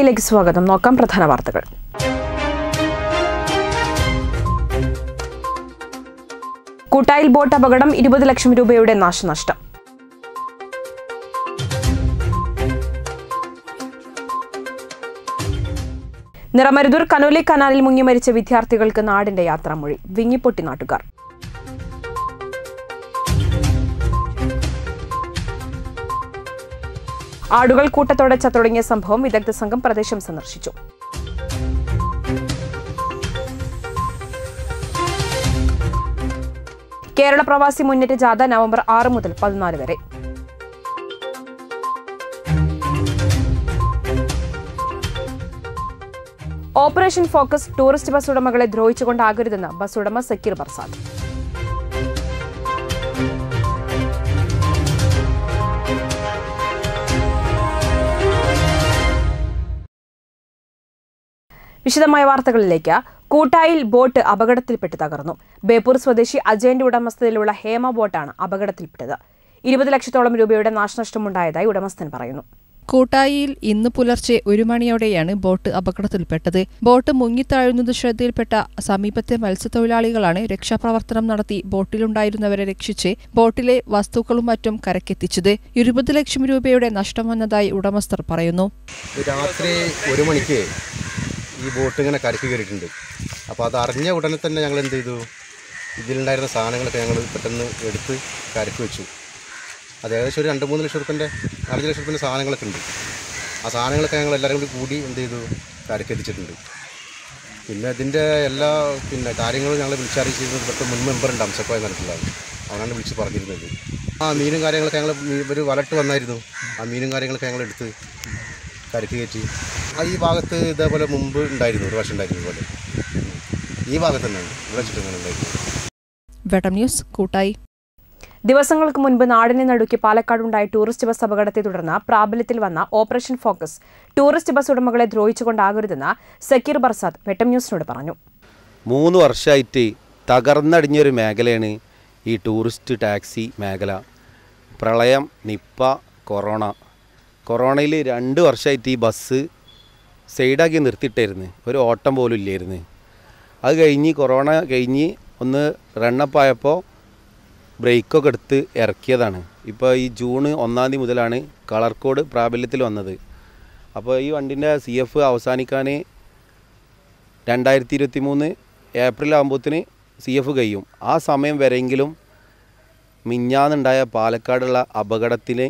കൂട്ടായിലേക്ക് സ്വാഗതം നോക്കാം പ്രധാന വാർത്തകൾ കൂട്ടായിൽ ബോട്ട് അപകടം ഇരുപത് ലക്ഷം രൂപയുടെ നാശനഷ്ടം നിറമരുതൂർ കനോലി കനാലിൽ മുങ്ങി മരിച്ച വിദ്യാർത്ഥികൾക്ക് നാടിന്റെ യാത്രാമൊഴി വിങ്ങിപ്പൊട്ടി നാട്ടുകാർ ആടുകൾ കൂട്ടത്തോടെ ചത്തൊടുങ്ങിയ സംഭവം വിദഗ്ധ സംഘം പ്രദേശം സന്ദർശിച്ചു കേരള പ്രവാസി മുന്നേറ്റ ജാഥ നവംബർ ആറ് മുതൽ പതിനാല് വരെ ഓപ്പറേഷൻ ഫോക്കസ് ടൂറിസ്റ്റ് ബസ് ഉടമകളെ ദ്രോഹിച്ചുകൊണ്ടാകരുതെന്ന് ബസ് ഉടമ സക്കീർ ബർസാദ് വിശദമായ വാർത്തകളിലേക്ക് കൂട്ടായിൽ ബോട്ട് അപകടത്തിൽപ്പെട്ട് തകർന്നു ബേപ്പൂർ സ്വദേശി അജയന്റെ ഉടമസ്ഥതയിലുള്ള ഹേമ ബോട്ടാണ് അപകടത്തിൽപ്പെട്ടത് ഇരുപത് ലക്ഷത്തോളം രൂപയുടെ നാശനഷ്ടമുണ്ടായതായി ഉടമസ്ഥൻ പറയുന്നു കൂട്ടായിയിൽ ഇന്ന് പുലർച്ചെ ഒരു മണിയോടെയാണ് ബോട്ട് അപകടത്തിൽപ്പെട്ടത് ബോട്ട് മുങ്ങിത്താഴുന്നത് ശ്രദ്ധയിൽപ്പെട്ട സമീപത്തെ മത്സ്യത്തൊഴിലാളികളാണ് രക്ഷാപ്രവർത്തനം നടത്തി ബോട്ടിലുണ്ടായിരുന്നവരെ രക്ഷിച്ച് ബോട്ടിലെ വസ്തുക്കളും മറ്റും കരക്കെത്തിച്ചത് ഇരുപത് ലക്ഷം രൂപയുടെ നഷ്ടം വന്നതായി ഉടമസ്ഥർ പറയുന്നു രാത്രി ഒരു മണിക്ക് ഈ ബോട്ട് ഇങ്ങനെ കരക്ക് കയറിയിട്ടുണ്ട് അപ്പോൾ അത് അറിഞ്ഞ ഉടനെ തന്നെ ഞങ്ങൾ എന്ത് ചെയ്തു ഇതിലുണ്ടായിരുന്ന സാധനങ്ങളൊക്കെ ഞങ്ങൾ പെട്ടെന്ന് എടുത്ത് കരക്ക് വെച്ചു അത് ഏകദേശം ഒരു രണ്ട് മൂന്ന് ലക്ഷം റുപ്യൻ്റെ നാലഞ്ച് ലക്ഷം റുപ്യൻ്റെ സാധനങ്ങളൊക്കെ ഉണ്ട് ആ സാധനങ്ങളൊക്കെ ഞങ്ങൾ എല്ലാവരും കൂടി കൂടി എന്ത് ചെയ്തു കരക്കെത്തിച്ചിട്ടുണ്ട് പിന്നെ ഇതിൻ്റെ എല്ലാ പിന്നെ കാര്യങ്ങളും ഞങ്ങൾ വിളിച്ചറിയിച്ചിരുന്നത് ഇവിടുത്തെ മുൻ മെമ്പറുണ്ട് അംസക്കോയ നടത്തുന്നത് അവനാണ് വിളിച്ച് പറഞ്ഞിരുന്നത് ആ മീനും കാര്യങ്ങളൊക്കെ ഞങ്ങൾ ഒരു വലട്ട് വന്നായിരുന്നു ആ മീനും കാര്യങ്ങളൊക്കെ ഞങ്ങൾ എടുത്ത് കരക്ക് കയറ്റി ആ ഈ ഭാഗത്ത് ഇതേപോലെ മുമ്പ് ഉണ്ടായിരുന്നു ഒരു വർഷം ഉണ്ടായിരുന്നു ഇതുപോലെ ഈ ഭാഗത്ത് തന്നെ ഇവിടെ ചുറ്റും ഉണ്ടായിരുന്നു വെട്ടം ന്യൂസ് കൂട്ടായി ദിവസങ്ങൾക്ക് മുൻപ് നാടിനെ നടുക്കി പാലക്കാടുണ്ടായ ടൂറിസ്റ്റ് ബസ് അപകടത്തെ തുടർന്ന് പ്രാബല്യത്തിൽ വന്ന ഓപ്പറേഷൻ ഫോക്കസ് ടൂറിസ്റ്റ് ബസ് ഉടമകളെ ദ്രോഹിച്ചുകൊണ്ടാകരുതെന്ന് സക്കീർ ബർസാദ് വെട്ടം ന്യൂസിനോട് പറഞ്ഞു മൂന്ന് വർഷമായിട്ട് തകർന്നടിഞ്ഞൊരു മേഖലയാണ് ഈ ടൂറിസ്റ്റ് ടാക്സി മേഖല പ്രളയം നിപ്പ കൊറോണ കൊറോണയിൽ രണ്ട് വർഷമായിട്ട് ഈ ബസ് സൈഡാക്കി നിർത്തിയിട്ടായിരുന്നു ഒരു ഓട്ടം പോലും ഇല്ലായിരുന്നു അത് കഴിഞ്ഞ് കൊറോണ കഴിഞ്ഞ് ഒന്ന് റണ്ണപ്പായപ്പോൾ ബ്രേക്കൊക്കെ എടുത്ത് ഇറക്കിയതാണ് ഇപ്പോൾ ഈ ജൂൺ ഒന്നാം തീയതി മുതലാണ് കളർ കോഡ് പ്രാബല്യത്തിൽ വന്നത് അപ്പോൾ ഈ വണ്ടിൻ്റെ സി എഫ് അവസാനിക്കാൻ രണ്ടായിരത്തി ഇരുപത്തി മൂന്ന് ഏപ്രിൽ ആകുമ്പോഴത്തിന് സി എഫ് കഴിയും ആ സമയം വരെയെങ്കിലും മിഞ്ഞാന്നുണ്ടായ പാലക്കാടുള്ള അപകടത്തിന്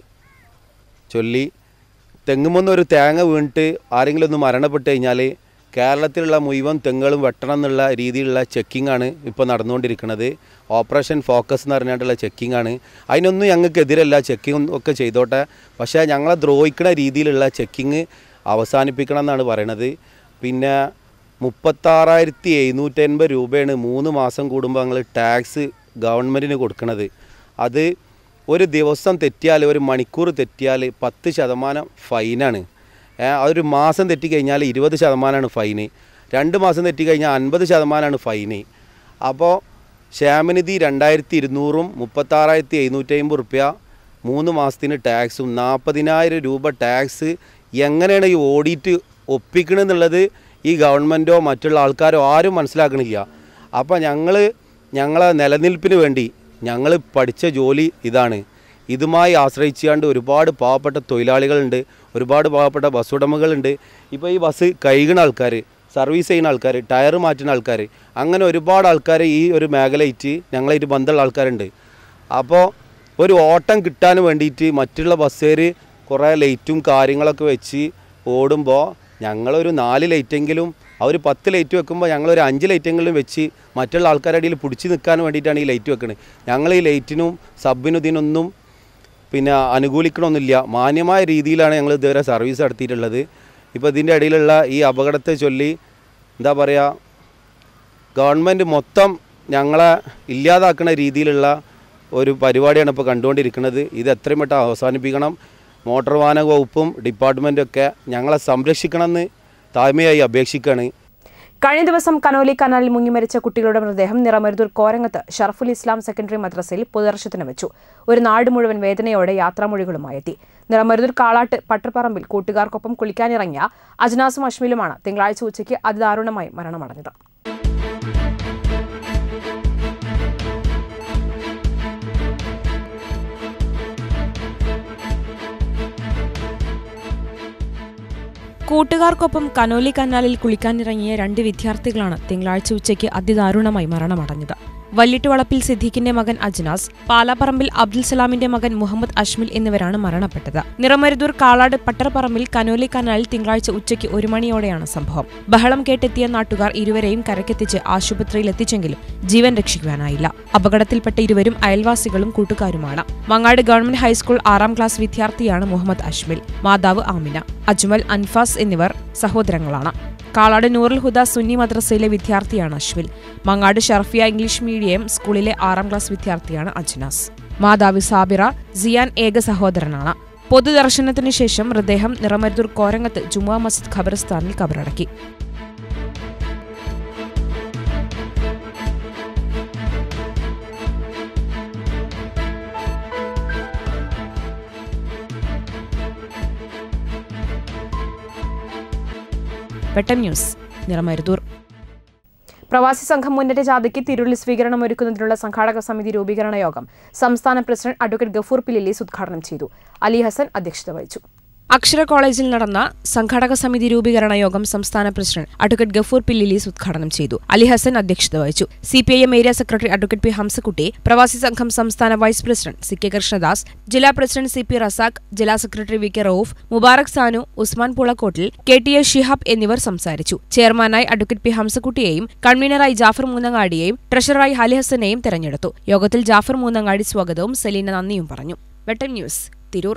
ചൊല്ലി തെങ്ങുമെന്ന് ഒരു തേങ്ങ വീണിട്ട് ആരെങ്കിലും ഒന്ന് മരണപ്പെട്ട് കഴിഞ്ഞാൽ കേരളത്തിലുള്ള മുഴുവൻ തെങ്ങുകളും വെട്ടണം എന്നുള്ള രീതിയിലുള്ള ചെക്കിംഗ് ആണ് ഇപ്പോൾ നടന്നുകൊണ്ടിരിക്കുന്നത് ഓപ്പറേഷൻ ഫോക്കസ് എന്ന് പറഞ്ഞിട്ടുള്ള ചെക്കിംഗ് ആണ് അതിനൊന്നും ഞങ്ങൾക്കെതിരല്ല ചെക്കിംഗ് ഒക്കെ ചെയ്തോട്ടെ പക്ഷേ ഞങ്ങളെ ദ്രോഹിക്കുന്ന രീതിയിലുള്ള ചെക്കിങ് അവസാനിപ്പിക്കണം എന്നാണ് പറയണത് പിന്നെ മുപ്പത്താറായിരത്തി എഴുന്നൂറ്റൻപത് രൂപയാണ് മൂന്ന് മാസം കൂടുമ്പോൾ ഞങ്ങൾ ടാക്സ് ഗവൺമെൻറ്റിന് കൊടുക്കുന്നത് അത് ഒരു ദിവസം തെറ്റിയാൽ ഒരു മണിക്കൂർ തെറ്റിയാൽ പത്ത് ശതമാനം ഫൈനാണ് ഏ, അതൊരു മാസം തെറ്റിക്കഴിഞ്ഞാൽ ഇരുപത് ശതമാനമാണ് ഫൈന് രണ്ട് മാസം തെറ്റിക്കഴിഞ്ഞാൽ അൻപത് ശതമാനമാണ് ഫൈന് അപ്പോൾ ക്ഷേമനിധി രണ്ടായിരത്തി ഇരുന്നൂറും മുപ്പത്താറായിരത്തി എഴുന്നൂറ്റി അമ്പത് റുപ്യ മൂന്ന് മാസത്തിന് ടാക്സും നാൽപ്പതിനായിരം രൂപ ടാക്സ് എങ്ങനെയാണ് ഈ ഓഡിറ്റ് ഒപ്പിക്കണമെന്നുള്ളത് ഈ ഗവൺമെൻറ്റോ മറ്റുള്ള ആൾക്കാരോ ആരും മനസ്സിലാക്കണില്ല അപ്പോൾ ഞങ്ങൾ ഞങ്ങളെ നിലനിൽപ്പിന് വേണ്ടി ഞങ്ങൾ പഠിച്ച ജോലി ഇതാണ് ഇതുമായി ആശ്രയിച്ചുകൊണ്ട് ഒരുപാട് പാവപ്പെട്ട തൊഴിലാളികളുണ്ട് ഒരുപാട് പാവപ്പെട്ട ബസ് ഉടമകളുണ്ട് ഇപ്പോൾ ഈ ബസ് കഴുകുന്ന ആൾക്കാർ സർവീസ് ചെയ്യുന്ന ആൾക്കാർ ടയർ മാറ്റുന്ന ആൾക്കാർ അങ്ങനെ ഒരുപാട് ആൾക്കാർ ഈ ഒരു മേഖലയായിട്ട് ഞങ്ങളായിട്ട് ബന്ധമുള്ള ആൾക്കാരുണ്ട് അപ്പോൾ ഒരു ഓട്ടം കിട്ടാൻ വേണ്ടിയിട്ട് മറ്റുള്ള ബസ്സുകാർ കുറേ ലൈറ്റും കാര്യങ്ങളൊക്കെ വെച്ച് ഓടുമ്പോൾ ഞങ്ങളൊരു നാല് ലൈറ്റെങ്കിലും അവർ പത്ത് ലൈറ്റ് വെക്കുമ്പോൾ ഞങ്ങളൊരു അഞ്ച് ലൈറ്റെങ്കിലും വെച്ച് മറ്റുള്ള ആൾക്കാരുടെ ഇടയിൽ പിടിച്ച് നിൽക്കാൻ വേണ്ടിയിട്ടാണ് ഈ ലൈറ്റ് വെക്കുന്നത് ഞങ്ങൾ ഈ ലൈറ്റിനും സബിനും ഇതിനൊന്നും പിന്നെ അനുകൂലിക്കണമൊന്നുമില്ല മാന്യമായ രീതിയിലാണ് ഞങ്ങൾ ഇതുവരെ സർവീസ് നടത്തിയിട്ടുള്ളത് ഇപ്പോൾ ഇതിൻ്റെ ഇടയിലുള്ള ഈ അപകടത്തെ ചൊല്ലി എന്താ പറയുക ഗവൺമെൻറ് മൊത്തം ഞങ്ങളെ ഇല്ലാതാക്കുന്ന രീതിയിലുള്ള ഒരു പരിപാടിയാണ് ഇപ്പോൾ കണ്ടുകൊണ്ടിരിക്കുന്നത് ഇത് എത്രയും പെട്ടെന്ന് അവസാനിപ്പിക്കണം മോട്ടോർ വാഹന വകുപ്പും ഡിപ്പാർട്ട്മെൻറ്റും ഒക്കെ ഞങ്ങളെ സംരക്ഷിക്കണമെന്ന് താഴ്മയായി അപേക്ഷിക്കുകയാണ് കഴിഞ്ഞ ദിവസം കനോലി കനാലിൽ മുങ്ങിമരിച്ച കുട്ടികളുടെ മൃതദേഹം നിറമരുതൂർ കോരങ്ങത്ത് ഷറഫുൽ ഇസ്ലാം സെക്കൻഡറി മദ്രസയിൽ പൊതുദർശനത്തിന് വെച്ചു ഒരു നാട് മുഴുവൻ വേദനയോടെ യാത്രാമൊഴികളുമായി എത്തി നിറമരുതൂർ കാളാട്ട് പട്ടർപ്പറമ്പിൽ കൂട്ടുകാർക്കൊപ്പം കുളിക്കാനിറങ്ങിയ അജ്നാസും അഷ്മിലുമാണ് തിങ്കളാഴ്ച ഉച്ചയ്ക്ക് അതിദാരുണമായി മരണമടഞ്ഞത് കൂട്ടുകാർക്കൊപ്പം കനോലി കനാലിൽ കുളിക്കാനിറങ്ങിയ രണ്ട് വിദ്യാർത്ഥികളാണ് തിങ്കളാഴ്ച ഉച്ചയ്ക്ക് അതിദാരുണമായി മരണമടഞ്ഞത് വല്ലിട്ടുവളപ്പിൽ സിദ്ദീഖിന്റെ മകൻ അജ്നാസ് പാലാപ്പറമ്പിൽ അബ്ദുൽ സലാമിന്റെ മകൻ മുഹമ്മദ് അഷ്മിൽ എന്നിവരാണ് മരണപ്പെട്ടത് നിറമരുതൂർ കാളാട് പട്ടർപ്പറമ്പിൽ കനോലി കനാലിൽ തിങ്കളാഴ്ച ഉച്ചയ്ക്ക് ഒരു മണിയോടെയാണ് സംഭവം ബഹളം കേട്ടെത്തിയ നാട്ടുകാർ ഇരുവരെയും കരക്കെത്തിച്ച് ആശുപത്രിയിൽ എത്തിച്ചെങ്കിലും ജീവൻ രക്ഷിക്കുവാനായില്ല അപകടത്തിൽപ്പെട്ട ഇരുവരും അയൽവാസികളും കൂട്ടുകാരുമാണ് മങ്ങാട് ഗവൺമെന്റ് ഹൈസ്കൂൾ ആറാം ക്ലാസ് വിദ്യാർത്ഥിയാണ് മുഹമ്മദ് അഷ്മിൽ മാതാവ് ആമിന അജ്മൽ അൻഫാസ് എന്നിവർ സഹോദരങ്ങളാണ് കാളാട് നൂറുൽ ഹുദ സുന്നി മദ്രസയിലെ വിദ്യാർത്ഥിയാണ് അശ്വിൽ മങ്ങാട് ഷർഫിയ ഇംഗ്ലീഷ് മീഡിയം സ്കൂളിലെ ആറാം ക്ലാസ് വിദ്യാർത്ഥിയാണ് അജ്നാസ് മാതാവ് സാബിറ സിയാൻ ഏക സഹോദരനാണ് പൊതുദർശനത്തിന് ശേഷം മൃതദേഹം നിറമരുതൂർ കോരങ്ങത്ത് ജുമാ മസ്ജിദ് ഖബർസ്ഥാനിൽ കബറടക്കി വെട്ടം ന്യൂസ് നിറമരുതൂർ പ്രവാസി സംഘം മുന്നേറ്റ ജാഥയ്ക്ക് തിരുളി സ്വീകരണം ഒരുക്കുന്നതിനുള്ള സംഘാടക സമിതി രൂപീകരണ യോഗം സംസ്ഥാന പ്രസിഡന്റ് അഡ്വക്കേറ്റ് ഗഫൂർ പിലിലീസ് ഉദ്ഘാടനം ചെയ്തു അലി ഹസൻ അധ്യക്ഷത വഹിച്ചു അക്ഷര കോളേജിൽ നടന്ന സംഘാടക സമിതി രൂപീകരണ യോഗം സംസ്ഥാന പ്രസിഡന്റ് അഡ്വക്കേറ്റ് ഗഫൂർ പില്ലിലീസ് ഉദ്ഘാടനം ചെയ്തു അലി ഹസൻ അധ്യക്ഷത വഹിച്ചു C P I M area secretary advocate P Hamzakutty പ്രവാസി സംഘം സംസ്ഥാന vice president C K Krishnadas ജില്ലാ പ്രസിഡന്റ് സി പി റസാഖ് ജില്ലാ secretary V K Rauf Mubarak Sanu Usman Pulakkottil K T A Shihab എന്നിവർ സംസാരിച്ചു ചെയർമാനായി അഡ്വക്കേറ്റ് പി ഹംസക്കുട്ടിയെയും കൺവീനറായി ജാഫർ മൂന്നങ്ങാടിയെയും ട്രഷററായി അലി ഹസനെയും തെരഞ്ഞെടുത്തു യോഗത്തിൽ ജാഫർ മൂന്നങ്ങാടി സ്വാഗതവും സെലീന നന്ദിയും പറഞ്ഞു വെട്ടം ന്യൂസ് തിരൂർ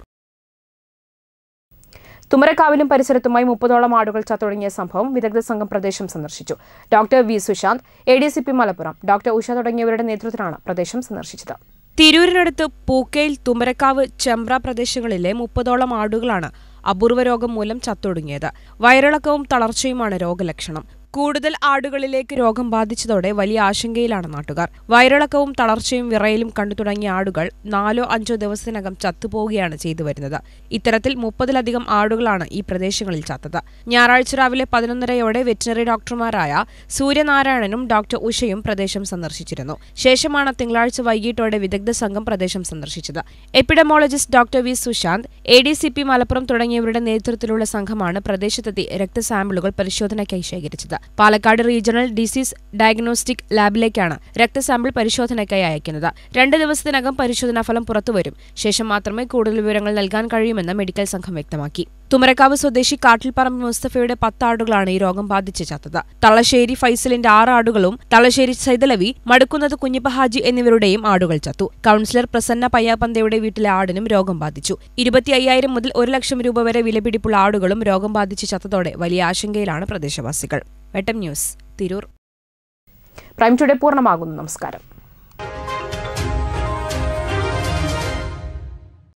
തുമരക്കാവിലും പരിസരത്തുമായി മുപ്പതോളം ആടുകൾ ചത്തൊടുങ്ങിയ സംഭവം വിദഗ്ധ സംഘം പ്രദേശം സന്ദർശിച്ചു doctor V Sushanth A D C P Malappuram doctor Usha തുടങ്ങിയവരുടെ നേതൃത്വത്തിലാണ് പ്രദേശം സന്ദർശിച്ചത് തിരൂരിനടുത്ത് പൂക്കയിൽ തുമ്പരക്കാവ് ചെമ്പ്ര പ്രദേശങ്ങളിലെ മുപ്പതോളം ആടുകളാണ് അപൂർവ രോഗം മൂലം ചത്തൊടുങ്ങിയത് വയറിളക്കവും തളർച്ചയുമാണ് രോഗലക്ഷണം കൂടുതൽ ആടുകളിലേക്ക് രോഗം ബാധിച്ചതോടെ വലിയ ആശങ്കയിലാണ് നാട്ടുകാർ വയറിളക്കവും തളർച്ചയും വിറയലും കണ്ടു തുടങ്ങിയ ആടുകൾ നാലോ അഞ്ചോ ദിവസത്തിനകം ചത്തുപോവുകയാണ് ചെയ്തു വരുന്നത് ഇത്തരത്തിൽ മുപ്പതിലധികം ആടുകളാണ് ഈ പ്രദേശങ്ങളിൽ ചത്തത് ഞായറാഴ്ച രാവിലെ പതിനൊന്നരയോടെ വെറ്റിനറി ഡോക്ടർമാരായ സൂര്യനാരായണനും ഡോക്ടർ ഉഷയും പ്രദേശം സന്ദർശിച്ചിരുന്നു ശേഷമാണ് തിങ്കളാഴ്ച വൈകിട്ടോടെ വിദഗ്ധ സംഘം പ്രദേശം സന്ദർശിച്ചത് epidemiologist doctor V Sushanth A D C P Malappuram തുടങ്ങിയവരുടെ നേതൃത്വത്തിലുള്ള സംഘമാണ് പ്രദേശത്തെത്തി രക്തസാമ്പിളുകൾ പരിശോധനയ്ക്കായി ശേഖരിച്ചത് പാലക്കാട് റീജിയണൽ ഡിസീസ് ഡയഗ്നോസ്റ്റിക് ലാബിലേക്കാണ് രക്തസാമ്പിൾ പരിശോധനയ്ക്കായി അയക്കുന്നത് രണ്ട് ദിവസത്തിനകം പരിശോധനാ ഫലം പുറത്തുവരും ശേഷം മാത്രമേ കൂടുതൽ വിവരങ്ങൾ നൽകാൻ കഴിയുമെന്ന് മെഡിക്കൽ സംഘം വ്യക്തമാക്കി തുമരക്കാവ് സ്വദേശി കാട്ടിൽപ്പറമ്പ് മുസ്തഫയുടെ പത്ത് ആടുകളാണ് ഈ രോഗം ബാധിച്ച് ചത്തത് തളശ്ശേരി ഫൈസലിന്റെ ആറ് ആടുകളും തളശ്ശേരി സൈതലവി മടുക്കുന്നത് കുഞ്ഞിപ്പ ഹാജി എന്നിവരുടെയും ആടുകൾ ചത്തു കൌൺസിലർ പ്രസന്ന പയ്യാപ്പന്തയുടെ വീട്ടിലെ ആടിനും രോഗം ബാധിച്ചു ഇരുപത്തി അയ്യായിരം മുതൽ ഒരു ലക്ഷം രൂപ വരെ വിലപിടിപ്പുള്ള ആടുകളും രോഗം ബാധിച്ച് ചത്തതോടെ വലിയ ആശങ്കയിലാണ് പ്രദേശവാസികൾ വെട്ടം ന്യൂസ് തിരൂർ പ്രൈം ടുഡേ പൂർണ്ണമാകുന്നു നമസ്കാരം